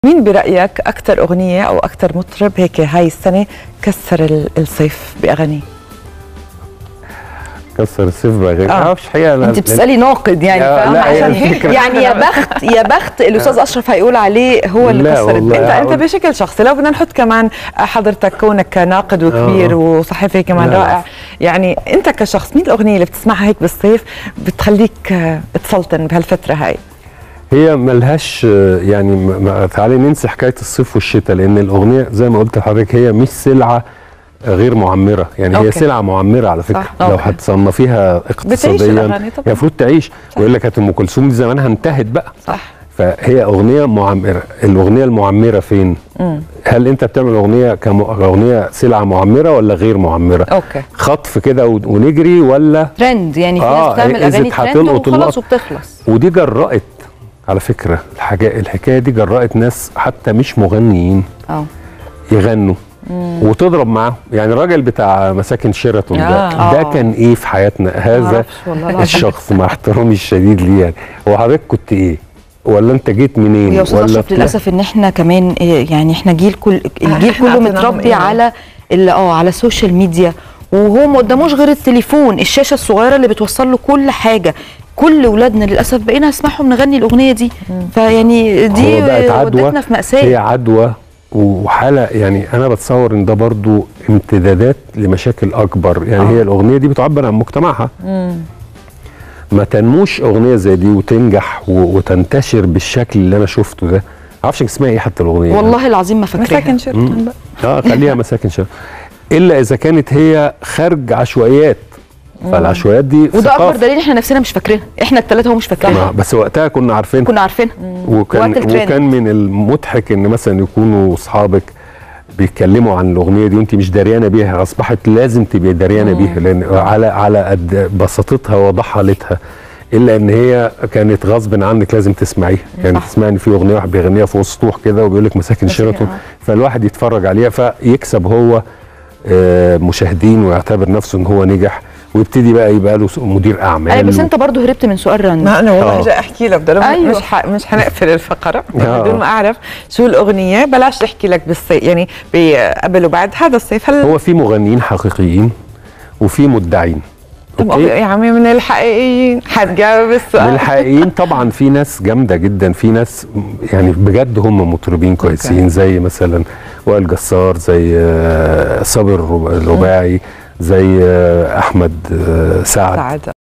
مين برايك اكثر اغنيه او اكثر مطرب هيك هاي السنه كسر الصيف باغانيه كسر الصيف بغير آه. ما اعرفش حقيقه انت بتسالي ناقد يعني يا- فاهمة؟ لا، هي عشان الفكرة. يعني يا بخت يا بخت الاستاذ اشرف هيقول عليه هو اللي لا كسر والله. الدنيا انت لا، انت أقول- بشكل شخصي لو بدنا نحط كمان حضرتك كونك ناقد وكبير آه. وصحفي كمان لا، رائع لا. يعني انت كشخص مين الاغنيه اللي بتسمعها هيك بالصيف بتخليك آه، تسلطن بهالفتره هاي هي ملهاش آه، يعني م- م- تعالي ننسى حكايه الصيف والشتاء لان الاغنيه زي ما قلت لحضرتك هي مش سلعه غير معمره يعني هي أوكي. سلعه معمره على فكره صح، لو أوكي. هتصنفيها اقتصاديا الأغاني طبعاً. هي المفروض تعيش ويقول لك كانت ام كلثوم دي زمانها انتهت بقى صح فهي اغنيه معمره الاغنيه المعمره فين هل انت بتعمل اغنيه كاغنيه سلعه معمره ولا غير معمره اوكي خطف كده و- ونجري ولا ترند يعني في آه، ناس بتعمل إذا اغاني ترند هتلقط وخلاص اللقط. وبتخلص ودي جرأت على فكره الحاجه الحكايه دي جرأت ناس حتى مش مغنيين اه يغنوا وتضرب معاهم يعني الراجل بتاع مساكن شيراتون ده آه. ده آه. كان ايه في حياتنا هذا معرفش والله العظيم. الشخص مع احترامي الشديد ليه يعني هو حضرتك كنت ايه ولا انت جيت منين ويا استاذ ولا اشرف بتاع؟ للاسف ان احنا كمان إيه، يعني احنا جيل كل الجيل إحنا كله عطيناهم متربي إيه؟ على ال- اه على السوشيال ميديا وهو ما قداموش غير التليفون الشاشه الصغيره اللي بتوصل له كل حاجه كل ولادنا للاسف بقينا نسمعهم نغني الاغنيه دي فيعني دي هو بقت عدوى ودتنا في هي ماساه عدوى وحاله يعني انا بتصور ان ده برضو امتدادات لمشاكل اكبر يعني آه. هي الاغنيه دي بتعبر عن مجتمعها ما تنموش اغنيه زي دي وتنجح و- وتنتشر بالشكل اللي انا شفته ده معرفش اسمها ايه حتى الاغنيه والله العظيم ما فاكراها مساكن شيرتون بقى اه خليها مساكن شباب الا اذا كانت هي خارج عشوائيات فالعشوائيات دي وده ثقافة. اكبر دليل احنا نفسنا مش فاكرينها احنا الثلاثه هو مش ما- فاكرينها بس وقتها كنا عارفينها كنا عارفينها وكان وقت الترند. وكان من المضحك ان مثلا يكونوا اصحابك بيتكلموا عن الاغنيه دي وانت مش دريانه بيها اصبحت لازم تبقي دريانه بيها لان على على قد بساطتها وضحالتها الا ان هي كانت غصب عنك لازم تسمعيها يعني صح. تسمعي ان في اغنيه واحد بيغنيها في وسط سطوح كده وبيقول لك مساكن شيراتون فالواحد يتفرج عليها فيكسب هو آه، مشاهدين ويعتبر نفسه ان هو نجح ويبتدي بقى يبقى له مدير اعمال اي بس انت برضو هربت من سؤال رند ما انا والله آه. جاي احكي لك بدل أيوة. مش ح... مش حنقفل الفقره آه. بدون ما اعرف شو الاغنيه بلاش احكي لك بالصيف يعني ب- قبل وبعد هذا الصيف هل هو في مغنيين حقيقيين وفي مدعين طب أوكي؟ يا عمي من الحقيقيين حتجاوب من السؤال الحقيقيين طبعا في ناس جامده جدا في ناس يعني بجد هم مطربين كويسين زي مثلا وائل جسار زي آه، صابر الرباعي زي آه، احمد آه، سعد سعد